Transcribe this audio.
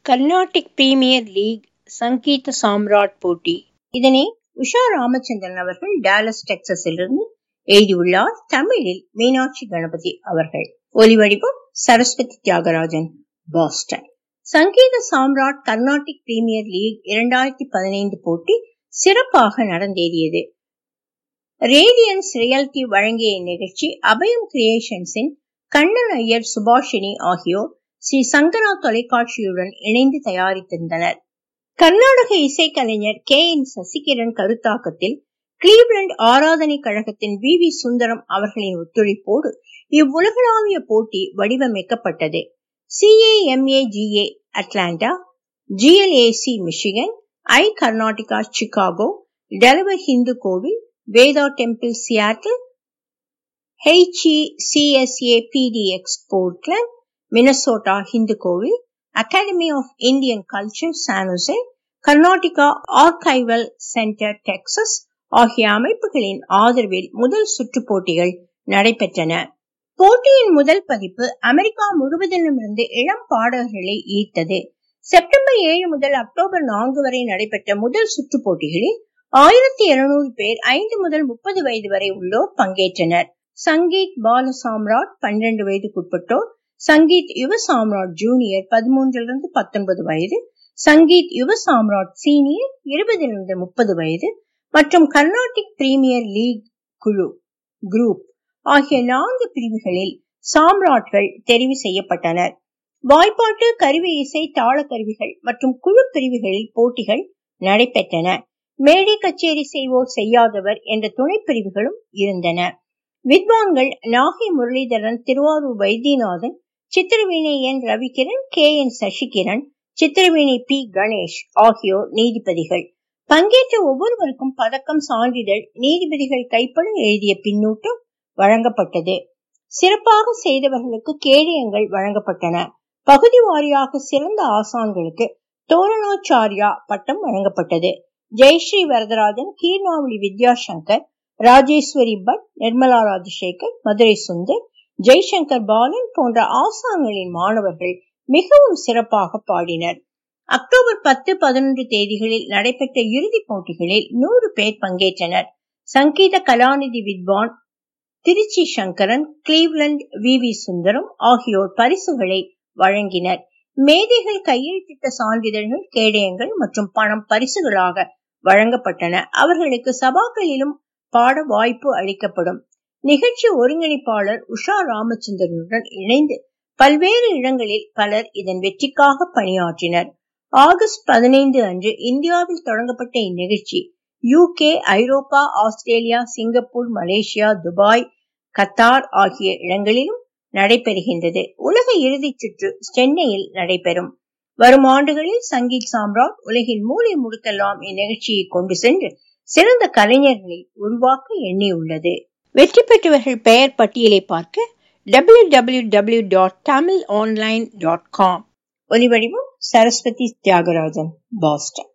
Carnatic premier league சங்கீத சாம்ராட் போட்டி இதனை உஷா ராமச்சந்திரன் அவர்கள் டாலஸ் டெக்சஸிலிருந்து எழுதியுள்ளார் தமிழில் மீனாட்சி கணபதி அவர்கள் ஒலிவடிவம் சரஸ்வதி தியாகராஜன் பாஸ்டன் சங்கீத சாம்ராட் கர்நாடிக் பிரீமியர் லீக் இரண்டாயிரத்தி பதினைந்து போட்டி சிறப்பாக நடந்தேறியது ரேடியன்ஸ் ரியாலிட்டி வழங்கிய இந்நிகழ்ச்சி அபயம் கிரியேஷன்ஸின் கண்ணன் ஐயர் சுபாஷினி ஆகியோர் ஸ்ரீ சங்கரா தொலைக்காட்சியுடன் இணைந்து தயாரித்திருந்தனர் கர்நாடக இசைக்கலைஞர் கே என் சசிகிரண் கருத்தாக்கத்தில் கிளீவ்லண்ட் ஆராதனை கழகத்தின் வி வி சுந்தரம் அவர்களின் ஒத்துழைப்போடு இவ்வுலகளாவிய போட்டி வடிவமைக்கப்பட்டது CAMAGA Atlanta GLAC Michigan I Karnataka Chicago Delaware Hindu கோவில் Veda temple Seattle HECSA PDX Portland Minnesota Hindu கோவில் academy of Indian culture San Jose Karnataka archival centre Texas ஆகிய அமைப்புகளின் ஆதரவில் முதல் சுற்று போட்டிகள் நடைபெற்றன போட்டியின் முதல் பதிப்பு அமெரிக்கா முழுவதிலுமிருந்து இளம் பாடகர்களை ஈர்த்தது செப்டம்பர் ஏழு முதல் அக்டோபர் நான்கு வரை நடைபெற்ற முதல் சுற்று போட்டிகளில் ஆயிரத்தி இருநூறு பேர் ஐந்து முதல் முப்பது வயது வரை உள்ளோர் பங்கேற்றனர் சங்கீத் பால சாம்ராட் பன்னிரண்டு வயதுக்குட்பட்டோர் சங்கீத் யுவ சாம்ராட் ஜூனியர் பதிமூன்றிலிருந்து பத்தொன்பது வயது சங்கீத் யுவ சாம்ராட் சீனியர் இருபதிலிருந்து முப்பது வயது மற்றும் கர்நாடிக் பிரீமியர் லீக் குழு குரூப் ஆகிய நான்கு பிரிவுகளில் சாம்ராட்கள் தெரிவு செய்யப்பட்டனர் வாய்ப்பாட்டு கருவி இசை தாள கருவிகள் மற்றும் குழு பிரிவுகளில் போட்டிகள் நடைபெற்றன மேடை கச்சேரி செய்வோர் செய்யாதவர் என்ற துணை பிரிவுகளும் இருந்தன வித்வான்கள் நாகை முரளிதரன் திருவாரூர் வைத்தியநாதன் சித்திரவீணை N Ravikiran K N Sasikiran சித்திரவீணை பி கணேஷ் ஆகியோர் நீதிபதிகள் பங்கேற்ற ஒவ்வொருவருக்கும் பதக்கம் சான்றிதழ் நீதிபதிகள் கைப்பட எழுதிய பின்னூட்டம் வழங்கப்பட்டது சிறப்பாக செய்தவர்களுக்கு கேடயங்கள் வழங்கப்பட்டன பகுதி வாரியாக சிறந்த ஆசான்களுக்கு தோரணாச்சாரியா பட்டம் வழங்கப்பட்டது ஜெயஸ்ரீ வரதராஜன் கீர்ணாவளி வித்யாசங்கர் ராஜேஸ்வரி பட் நிர்மலா ராஜசேகர் மதுரை சுந்தர் ஜெய்சங்கர் பாலன் போன்ற ஆசான்களின் மாணவர்கள் மிகவும் சிறப்பாக பாடினர் அக்டோபர் பத்து பதினொன்று தேதிகளில் நடைபெற்ற இறுதிப் போட்டிகளில் நூறு பேர் பங்கேற்றனர் சங்கீத கலாநிதி வித்வான் Trichy Sankaran Cleveland V V Sundaram ஆகியோர் பரிசுகளை வழங்கினர் மேதைகள் கையெழுத்திட்ட சான்றிதழ்கள் கேடயங்கள் மற்றும் பணம் பரிசுகளாக வழங்கப்பட்டன அவர்களுக்கு சபாக்களிலும் பாட வாய்ப்பு அளிக்கப்படும் நிகழ்ச்சி ஒருங்கிணைப்பாளர் உஷா ராமச்சந்திரனுடன் இணைந்து பல்வேறு இடங்களில் பலர் இதன் வெற்றிக்காக பணியாற்றினர் ஆகஸ்ட் பதினைந்து அன்று இந்தியாவில் தொடங்கப்பட்ட இந்நிகழ்ச்சி UK Europe Australia Singapore Malaysia Dubai Qatar ஆகிய இடங்களிலும் நடைபெறுகின்றது உலக இறுதிச் சுற்று சென்னையில் நடைபெறும் வரும் ஆண்டுகளில் சங்கீத் சாம்ராட் உலகின் மூலை முடுக்கெல்லாம் இந்நிகழ்ச்சியை கொண்டு சென்று சிறந்த கலைஞர்களை உருவாக்க எண்ணியுள்ளது வெற்றி பெற்றவர்கள் பெயர் பட்டியலை பார்க்க W W W dot Tamil online dot com ஒலிவடிவம் சரஸ்வதி தியாகராஜன் பாஸ்டன்